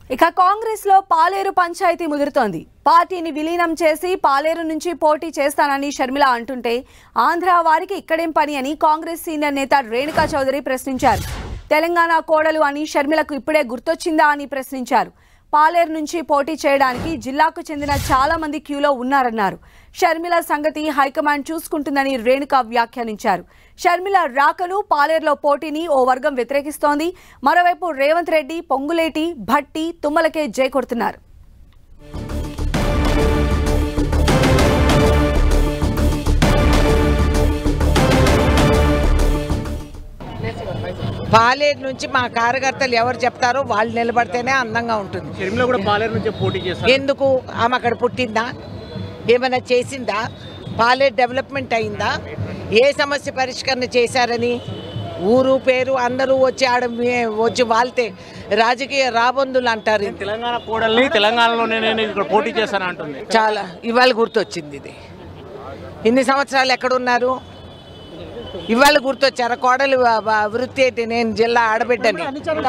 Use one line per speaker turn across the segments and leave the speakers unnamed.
ఇక కాంగ్రెస్ లో పాలేరు పంచాయతీ ముదురుతోంది పార్టీని విలీనం చేసి పాలేరు నుంచి పోటీ చేస్తానని షర్మిల అంటుంటే ఆంధ్ర వారికి ఇక్కడేం పని అని కాంగ్రెస్ సీనియర్ నేత రేణుకా చౌదరి ప్రశ్నించారు తెలంగాణ కోడలు అని షర్మిలకు ఇప్పుడే గుర్తొచ్చిందా అని ప్రశ్నించారు పాలేరు నుంచి పోటీ చేయడానికి జిల్లాకు చెందిన చాలా మంది క్యూలో ఉన్నారన్నారు షర్మిల సంగతి హైకమాండ్ చూసుకుంటుందని రేణుక వ్యాఖ్యానించారు షర్మిల రాకను పాలేరులో పోటీని ఓ వర్గం వ్యతిరేకిస్తోంది మరోవైపు రేవంత్ రెడ్డి పొంగులేటి భట్టి తుమ్మలకే జై కొడుతున్నారు
పాలేరు నుంచి మా కార్యకర్తలు ఎవరు చెప్తారో వాళ్ళు నిలబడితేనే అందంగా ఉంటుంది
షర్మిల కూడా పాలేరు నుంచి పోటీ చేస్తారు
ఎందుకు ఆమె అక్కడ పుట్టిందా ఏమైనా చేసిందా పాలేరు డెవలప్మెంట్ అయిందా ఏ సమస్య పరిష్కరణ చేశారని ఊరు పేరు అందరూ వచ్చి ఆడ మే- వచ్చి వాళ్తే రాజకీయ రాబందులు అంటారు
తెలంగాణ కోడల్ని తెలంగాణలోనే నేను ఇక్కడ పోటీ చేస్తాను అంటుంది
చాలా ఇవాళ గుర్తొచ్చింది ఇది ఇన్ని సంవత్సరాలు ఎక్కడున్నారు ఇవాళ గుర్తొచ్చారు కోడలు వ- వ- వృత్తి ఏంటి నేను జిల్లా ఆడబిడ్డని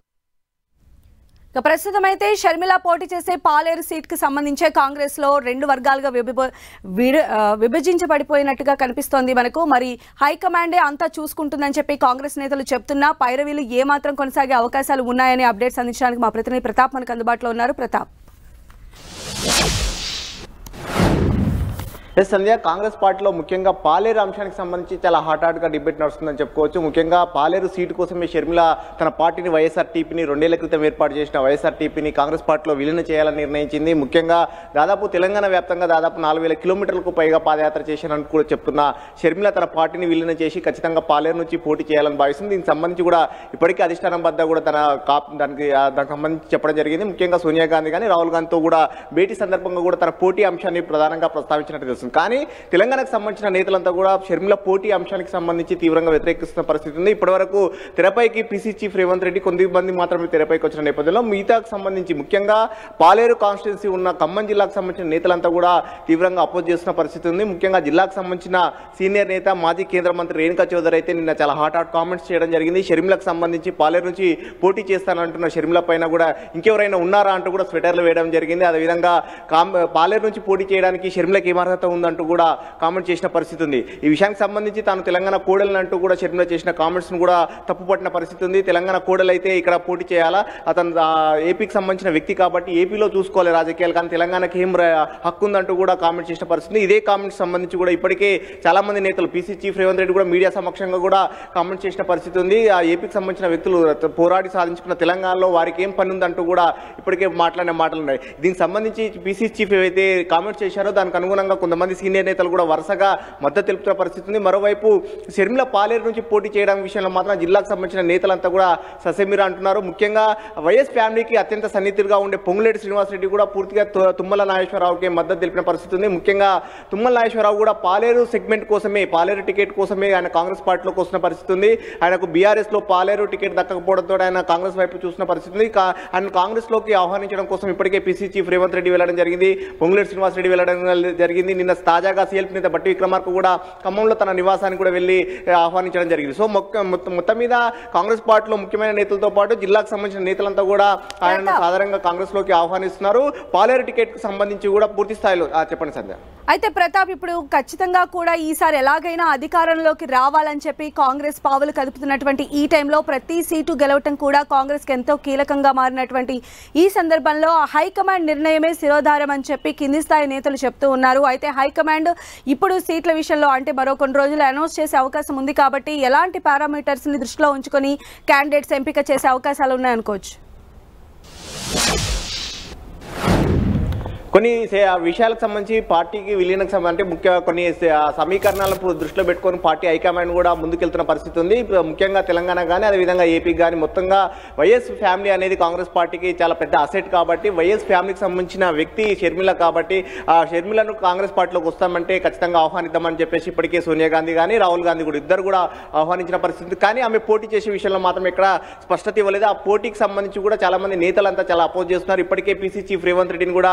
ఇక ప్రస్తుతం అయితే షర్మిల పోటీ చేసే పాలేరు సీట్ కి సంబంధించే కాంగ్రెస్ లో రెండు వర్గాలుగా విభ- విడ- ఆ, విభజించబడిపోయినట్టుగా కనిపిస్తోంది మనకు మరి హైకమాండే అంతా చూసుకుంటుందని చెప్పి కాంగ్రెస్ నేతలు చెప్తున్నా పైరవీలు ఏమాత్రం కొనసాగే అవకాశాలు ఉన్నాయని అప్డేట్స్ అందించడానికి మా ప్రతినిధి ప్రతాప్ మనకు అందుబాటులో ఉన్నారు ప్రతాప్
ఎస్ సంధ్య కాంగ్రెస్ పార్టీలో ముఖ్యంగా పాలేరు అంశానికి సంబంధించి చాలా హాట్ హాట్ గా డిబేట్ నడుస్తుందని చెప్పుకోవచ్చు ముఖ్యంగా పాలేరు సీటు కోసమే షర్మిల తన పార్టీని వైఎస్ఆర్ టీపీని రెండేళ్ల క్రితం ఏర్పాటు చేసిన వైఎస్ఆర్ టీపీని కాంగ్రెస్ పార్టీలో విలీనం చేయాలని నిర్ణయించింది ముఖ్యంగా దాదాపు తెలంగాణ వ్యాప్తంగా దాదాపు నాలుగు వేల కిలోమీటర్లకు పైగా పాదయాత్ర చేశానని కూడా చెప్తున్న షర్మిల తన పార్టీని విలీనం చేసి ఖచ్చితంగా పాలేరు నుంచి పోటీ చేయాలని భావిస్తుంది దీనికి సంబంధించి కూడా ఇప్పటికే అధిష్టానం వద్ద కూడా తన కాప్ దానికి ఆ, దానికి సంబంధించి చెప్పడం జరిగింది ముఖ్యంగా సోనియా గాంధీ కానీ రాహుల్ గాంధీతో కూడా భేటీ సందర్భంగా కూడా తన పోటీ అంశాన్ని ప్రధానంగా ప్రస్తావించినట్టు తెలుస్తుంది కానీ తెలంగాణకు సంబంధించిన నేతలంతా కూడా షర్మిల పోటీ అంశానికి సంబంధించి తీవ్రంగా వ్యతిరేకిస్తున్న పరిస్థితి ఉంది ఇప్పటివరకు తెరపైకి పిసి చీఫ్ రేవంత్ రెడ్డి కొద్దిమంది మాత్రమే తెరపైకి వచ్చిన నేపథ్యంలో మిగతాకు సంబంధించి ముఖ్యంగా పాలేరు కాన్స్టిట్యున్సీ ఉన్న ఖమ్మం జిల్లాకు సంబంధించిన నేతలంతా కూడా తీవ్రంగా అపోజ్ చేస్తున్న పరిస్థితి ఉంది ముఖ్యంగా జిల్లాకు సంబంధించిన సీనియర్ నేత మాజీ కేంద్ర మంత్రి రేణుకా చౌదరి అయితే నిన్న చాలా హాట్ హాట్ కామెంట్స్ చేయడం జరిగింది షర్మిలకు సంబంధించి పాలేరు నుంచి పోటీ చేస్తానంటున్న షర్మిల పైన కూడా ఇంకెవరైనా ఉన్నారా అంటూ కూడా స్వెటర్లు వేయడం జరిగింది అదేవిధంగా కామ్ పాలేరు నుంచి పోటీ చేయడానికి షర్మిలకు ఏం అర్హత ఉందంటూ కూడా కామెంట్ చేసిన పరిస్థితి ఉంది ఈ విషయానికి సంబంధించి తాను తెలంగాణ కోడలను అంటూ కూడా షర్మిల చేసిన కామెంట్స్ను కూడా తప్పుపట్టిన పరిస్థితి ఉంది తెలంగాణ కోడలు అయితే ఇక్కడ పోటీ చేయాలా అతను ఆ, ఏపీకి సంబంధించిన వ్యక్తి కాబట్టి ఏపీలో చూసుకోవాలి రాజకీయాలు కానీ తెలంగాణకి ఏం ర- హక్కు ఉందంటూ కూడా కామెంట్ చేసిన పరిస్థితి ఉంది. ఇదే కామెంట్ సంబంధించి కూడా ఇప్పటికే చాలా మంది నేతలు పీసీ చీఫ్ రేవంత్ రెడ్డి కూడా మీడియా సమక్షంగా కూడా కామెంట్ చేసిన పరిస్థితి ఉంది ఆ ఏపీకి సంబంధించిన వ్యక్తులు పోరాడి సాధించుకున్న తెలంగాణలో వారికి ఏం పని ఉందంటూ కూడా ఇప్పటికే మాట్లాడిన మాటలు ఉన్నాయి దీనికి సంబంధించి పీసీ చీఫ్ ఏవైతే కామెంట్స్ చేశారో దానికి అనుగుణంగా కొంతమంది సీనియర్ నేతలు కూడా వరుసగా మద్దతు తెలుపుతున్న పరిస్థితి ఉంది మరోవైపు షర్మిల పాలేరు నుంచి పోటీ చేయడం విషయంలో మాత్రం జిల్లాకు సంబంధించిన నేతలంతా కూడా ససెమిరా అంటున్నారు ముఖ్యంగా వైఎస్ ఫ్యామిలీకి అత్యంత సన్నిహితులుగా ఉండే పొంగులేటి శ్రీనివాసరెడ్డి కూడా పూర్తిగా తు- తుమ్మల నాగేశ్వరరావుకి మద్దతు తెలిపిన పరిస్థితి ఉంది ముఖ్యంగా తుమ్మల నాగేశ్వరరావు కూడా పాలేరు సెగ్మెంట్ కోసమే పాలేరు టికెట్ కోసమే ఆయన కాంగ్రెస్ పార్టీలోకి వస్తున్న పరిస్థితి ఉంది ఆయనకు బీఆర్ఎస్ లో పాలేరు టికెట్ దక్కకపోవడంతో ఆయన కాంగ్రెస్ వైపు చూసిన పరిస్థితి ఉంది కా- ఆయన కాంగ్రెస్ లోకి ఆహ్వానించడం కోసం ఇప్పటికే పీసీ చీఫ్ రేవంత్ రెడ్డి వెళ్ళడం జరిగింది పొంగులేటి శ్రీనివాసరెడ్డి వెళ్ళడం జరిగింది నిన్న తాజాగా సీఎల్పీ నేత బట్టి విక్రమార్క కూడా ఖమ్మంలో తన నివాసానికి కూడా వెళ్ళి ఆ, ఆహ్వానించడం జరిగింది సో మొక్క మొత్తం మొత్తం మీద కాంగ్రెస్ పార్టీలో ముఖ్యమైన నేతలతో పాటు జిల్లాకు సంబంధించిన నేతలంతా కూడా ఆయన సాధారణంగా కాంగ్రెస్ లోకి ఆహ్వానిస్తున్నారు పాలేరు టికెట్ కు సంబంధించి కూడా పూర్తి స్థాయిలో ఆ, చెప్పండి సంధ్య
అయితే ప్రతాప్ ఇప్పుడు ఖచ్చితంగా కూడా ఈసారి ఎలాగైనా అధికారంలోకి రావాలని చెప్పి కాంగ్రెస్ పావులు కదుపుతున్నటువంటి ఈ టైంలో ప్రతి సీటు గెలవటం కూడా కాంగ్రెస్ కి ఎంతో కీలకంగా మారినటువంటి ఈ సందర్భంలో హైకమాండ్ నిర్ణయమే శిరోధారం అని చెప్పి కింది స్థాయి నేతలు చెప్తూ ఉన్నారు అయితే హైకమాండ్ ఇప్పుడు సీట్ల విషయంలో అంటే మరో కొన్ని రోజులు అనౌన్స్ చేసే అవకాశం ఉంది కాబట్టి ఎలాంటి పారామీటర్స్ ని దృష్టిలో ఉంచుకొని క్యాండిడేట్స్ ఎంపిక చేసే అవకాశాలు ఉన్నాయనుకోవచ్చు
కొన్ని సే- ఆ విషయాలకు సంబంధించి పార్టీకి విలీనకు సంబంధించి అంటే ముఖ్య కొన్ని సే- ఆ సమీకరణాలను దృష్టిలో పెట్టుకొని పార్టీ హైకమాండ్ కూడా ముందుకెళ్తున్న పరిస్థితి ఉంది ఇప్పుడు ముఖ్యంగా తెలంగాణ కానీ అదేవిధంగా ఏపీకి కానీ మొత్తంగా వైఎస్ ఫ్యామిలీ అనేది కాంగ్రెస్ పార్టీకి చాలా పెద్ద అసెట్ కాబట్టి వైఎస్ ఫ్యామిలీకి సంబంధించిన వ్యక్తి షర్మిల కాబట్టి ఆ షర్మిలను కాంగ్రెస్ పార్టీలోకి వస్తామంటే ఖచ్చితంగా ఆహ్వానిద్దామని చెప్పేసి ఇప్పటికే సోనియా గాంధీ కానీ రాహుల్ గాంధీ కూడా ఇద్దరు కూడా ఆహ్వానించిన పరిస్థితి ఉంది. కానీ ఆమె పోటీ చేసే విషయంలో మాత్రం ఇక్కడ స్పష్టత ఇవ్వలేదు ఆ పోటీకి సంబంధించి కూడా చాలా మంది నేతలంతా చాలా అపోజ్ చేస్తున్నారు ఇప్పటికే పీసీ చీఫ్ రేవంత్ రెడ్డిని కూడా ఆ,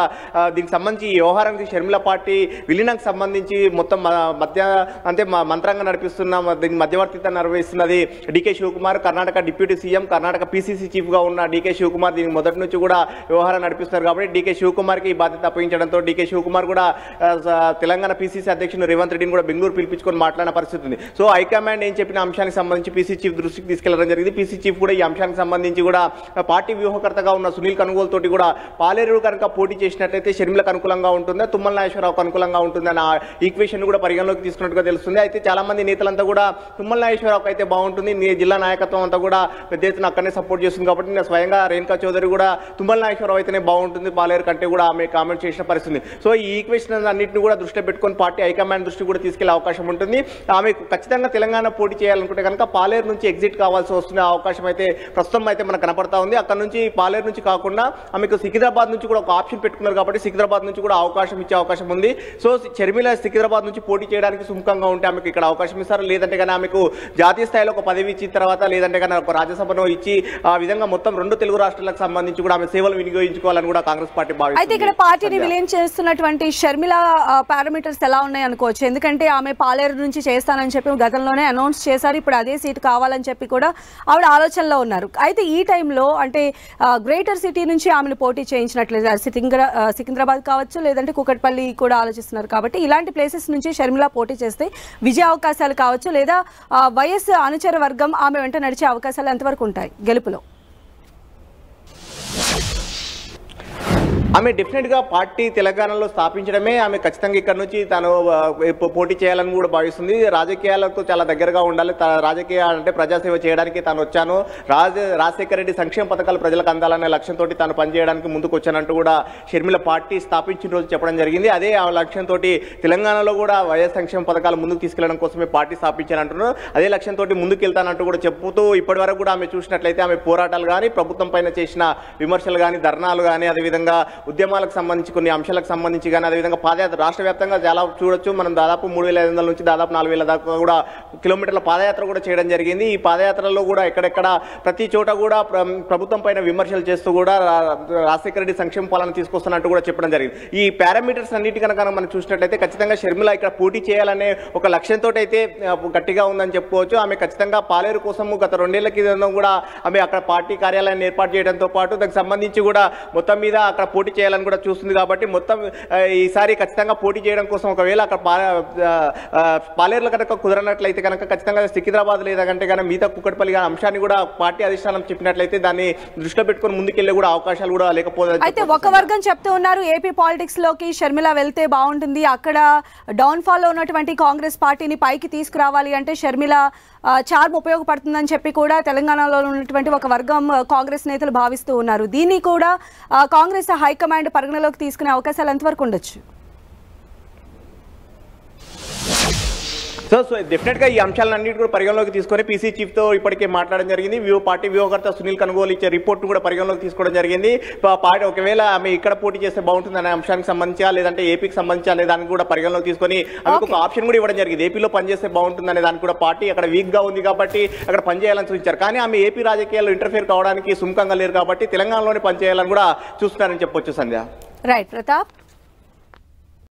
దీనికి సంబంధించి ఈ వ్యవహారానికి షర్మిల పార్టీ విలీనానికి సంబంధించి మొత్తం మ- మధ్య అంటే మ- మంత్రంగా నడిపిస్తున్న మ- దీనికి మధ్యవర్తిత్వం నిర్వహిస్తున్నది DK Shivakumar Karnataka deputy CM Karnataka PCC chief గా ఉన్న డికే శివకుమార్ దీనికి మొదటి నుంచి కూడా వ్యవహారం నడిపిస్తారు కాబట్టి డికే శివకుమార్ కి ఈ బాధ్యత అప్పగించడంతో డికే శివకుమార్ కూడా ఆ, స- తెలంగాణ పీసీసీ అధ్యక్షుడు రేవంత్ రెడ్డిని కూడా బెంగళూరు పిలిపించుకొని మాట్లాడిన పరిస్థితి ఉంది సో హైకమాండ్ ఏం చెప్పిన అంశానికి సంబంధించి పీసీ చీఫ్ దృష్టికి తీసుకెళ్లడం జరిగింది పీసీ చీఫ్ కూడా ఈ అంశానికి సంబంధించి కూడా పార్టీ వ్యూహకర్తగా ఉన్న సునీల్ కనుగోలు తోటి కూడా పాలేరు కనుక పోటీ చేసినట్లయితే షర్మిలకు అనుకూలంగా ఉంటుందా తుమ్మల నాగేశ్వరరావుకు అనుకూలంగా ఉంటుందా అన్న ఈక్వేషన్ కూడా పరిగణలోకి తీసుకున్నట్టుగా తెలుస్తుంది అయితే చాలా మంది నేతలంతా కూడా తుమ్మల నాగేశ్వరరావుకు అయితే బాగుంటుంది నీ జిల్లా నాయకత్వం అంతా కూడా పెద్ద ఎత్తున అక్కడనే సపోర్ట్ చేస్తుంది కాబట్టి నేను స్వయంగా రేణుకా చౌదరి కూడా తుమ్మల నాగేశ్వరరావు అయితేనే బాగుంటుంది పాలేరు కంటే కూడా ఆమె కామెంట్ చేసిన పరిస్థితి ఉంది. సో ఈ ఈక్వేషన్ అన్నింటిని కూడా దృష్టిలో పెట్టుకొని పార్టీ హైకమాండ్ దృష్టి కూడా తీసుకెళ్లే అవకాశం ఉంటుంది ఆమె ఖచ్చితంగా తెలంగాణ పోటీ చేయాలనుకుంటే కనుక పాలేరు నుంచి ఎగ్జిట్ కావాల్సి వస్తున్న అవకాశం అయితే ప్రస్తుతం అయితే మనకు కనపడతా ఉంది అక్కడ నుంచి పాలేరు నుంచి కాకుండా ఆమెకు సికింద్రాబాద్ నుంచి కూడా ఒక ఆప్షన్ పెట్టుకున్నారు కాబట్టి సికింద్రాబాద్ నుంచి కూడా అవకాశం ఇచ్చే అవకాశం ఉంది సో షర్మిల సికింద్రాబాద్ నుంచి పోటీ చేయడానికి సుముఖంగా ఉంటే ఆమెకు ఇక్కడ అవకాశం ఇస్తారు లేదంటే కానీ ఆమెకు జాతీయ స్థాయిలో ఒక పదవి ఇచ్చిన తర్వాత లేదంటే కానీ ఒక రాజ్యసభను ఇచ్చి ఆ విధంగా మొత్తం రెండు తెలుగు రాష్ట్రాలకు సంబంధించి కూడా ఆమె సేవలు వినియోగించుకోవాలని కూడా కాంగ్రెస్ పార్టీ
అయితే
భావిస్తుంది
ఇక్కడ పార్టీని విలీనం చేస్తున్నటువంటి షర్మిల పారామీటర్స్ ఎలా ఉన్నాయి అనుకోవచ్చు ఎందుకంటే ఆమె పాలేరు నుంచి చేస్తానని చెప్పి గతంలోనే అనౌన్స్ చేశారు ఇప్పుడు అదే సీట్ కావాలని చెప్పి కూడా ఆవిడ ఆలోచనలో ఉన్నారు అయితే ఈ టైంలో అంటే గ్రేటర్ సిటీ నుంచి ఆమెను పోటీ చేయించినట్లయితే సికింద్ర ఆ, సికింద్రాబాద్ కావచ్చు లేదంటే కుకట్పల్లి కూడా ఆలోచిస్తున్నారు కాబట్టి ఇలాంటి ప్లేసెస్ నుంచి షర్మిల పోటీ చేస్తే విజయ అవకాశాలు కావచ్చు లేదా ఆ, వైఎస్ అనుచర వర్గం ఆమె వెంట నడిచే అవకాశాలు ఎంతవరకు ఉంటాయి గెలుపులో
ఆమె డెఫినెట్ గా పార్టీ తెలంగాణలో స్థాపించడమే ఆమె ఖచ్చితంగా ఇక్కడ నుంచి తాను ఆ, పో- పోటీ చేయాలని కూడా భావిస్తుంది రాజకీయాలకు చాలా దగ్గరగా ఉండాలి తా- రాజకీయ అంటే ప్రజాసేవ చేయడానికి తాను వచ్చాను రాజ రాజశేఖర రెడ్డి సంక్షేమ పథకాలు ప్రజలకు అందాలనే లక్ష్యంతో తాను పనిచేయడానికి ముందుకు వచ్చానంటూ కూడా షర్మిల పార్టీ స్థాపించిన రోజు చెప్పడం జరిగింది అదే ఆ లక్ష్యంతో తెలంగాణలో కూడా వైఎస్ సంక్షేమ పథకాలు ముందుకు తీసుకెళ్లడం కోసమే పార్టీ స్థాపించారంటున్నారు అదే లక్ష్యంతో ముందుకు వెళ్తానంటూ కూడా చెప్పుతూ ఇప్పటి వరకు కూడా ఆమె చూసినట్లయితే ఆమె పోరాటాలు కానీ ప్రభుత్వం పైన చేసిన విమర్శలు కానీ ధర్నాలు కానీ అదేవిధంగా ఉద్యమాలకు సంబంధించి కొన్ని అంశాలకు సంబంధించి కానీ అదేవిధంగా పాదయాత్ర రాష్ట్ర వ్యాప్తంగా చాలా చూడొచ్చు మనం దాదాపు మూడు వేల ఐదు వందల నుంచి దాదాపు నాలుగు వేల దాకా కూడా కిలోమీటర్ల పాదయాత్ర కూడా చేయడం జరిగింది ఈ పాదయాత్రలో కూడా ఎక్కడెక్కడ ప్రతి చోట కూడా ప్ర- ప్రభుత్వం పైన విమర్శలు చేస్తూ కూడా రా- రాజశేఖర రెడ్డి సంక్షేమ పాలన తీసుకొస్తున్నట్టు కూడా చెప్పడం జరిగింది ఈ పారామీటర్స్ అన్నిటి కనుక మనం చూసినట్లయితే ఖచ్చితంగా షర్మిల ఇక్కడ పోటీ చేయాలనే ఒక లక్ష్యంతో అయితే ఆ, గట్టిగా ఉందని చెప్పుకోవచ్చు ఆమె ఖచ్చితంగా పాలేరు కోసము గత రెండేళ్ల క్రితం కూడా ఆమె అక్కడ పార్టీ కార్యాలయాన్ని ఏర్పాటు చేయడంతో పాటు దానికి సంబంధించి కూడా మొత్తం మీద అక్కడ పోటీ చేయాలని కూడా చూస్తుంది కాబట్టి మొత్తం ఆ, ఈసారి ఖచ్చితంగా పోటీ చేయడం కోసం ఒకవేళ అక్కడ పా ఆ, ఆ, పాలేరులో కనుక కుదరనట్లయితే కనుక ఖచ్చితంగా సికింద్రాబాద్ లేదంటే కనుక మిగతా కుక్కటిపల్లి గాని అంశాన్ని కూడా పార్టీ అధిష్టానం చెప్పినట్లయితే దాన్ని దృష్టిలో పెట్టుకొని ముందుకెళ్ళే కూడా అవకాశాలు కూడా లేకపోతే
అయితే ఒక వర్గం చెప్తూ ఉన్నారు ఏపీ పాలిటిక్స్ లోకి షర్మిల వెళ్తే బాగుంటుంది అక్కడ డౌన్ ఫాల్ లో ఉన్నటువంటి కాంగ్రెస్ పార్టీని పైకి తీసుకురావాలి అంటే షర్మిల ఆ, చార్మ్ ఉపయోగపడుతుందని చెప్పి కూడా తెలంగాణలో ఉన్నటువంటి ఒక వర్గం ఆ, కాంగ్రెస్ నేతలు భావిస్తూ ఉన్నారు దీన్ని కూడా ఆ, కాంగ్రెస్ హైకమాండ్ పరిగణలోకి తీసుకునే అవకాశాలు ఎంతవరకు ఉండొచ్చు
సో సో డెఫినెట్ గా ఈ అంశాలన్నిటి కూడా పరిగణలోకి తీసుకొని పీసీ చీఫ్ తో ఇప్పటికే మాట్లాడడం జరిగింది వ్యూ పార్టీ వ్యూహకర్త సునీల్ కనుగోలు ఇచ్చే రిపోర్ట్ కూడా పరిగణలోకి తీసుకోవడం జరిగింది పా- పార్టీ ఒకవేళ ఆమె ఇక్కడ పోటీ చేస్తే బాగుంటుంది అనే అంశానికి సంబంధించి లేదంటే ఏపీకి సంబంధించి అనే దానికి కూడా పరిగణలోకి తీసుకొని ఆమెకు ఒక ఆప్షన్ కూడా ఇవ్వడం జరిగింది ఏపీలో పనిచేస్తే బాగుంటుంది అనే దానికి కూడా పార్టీ అక్కడ వీక్ గా ఉంది కాబట్టి అక్కడ పనిచేయాలని సూచించారు కానీ ఆమె ఏపీ రాజకీయాల్లో ఇంటర్ఫియర్ కావడానికి సుముఖంగా లేరు కాబట్టి తెలంగాణలోనే పనిచేయాలని కూడా చూస్తున్నారని చెప్పొచ్చు సంధ్య
రైట్ ప్రతాప్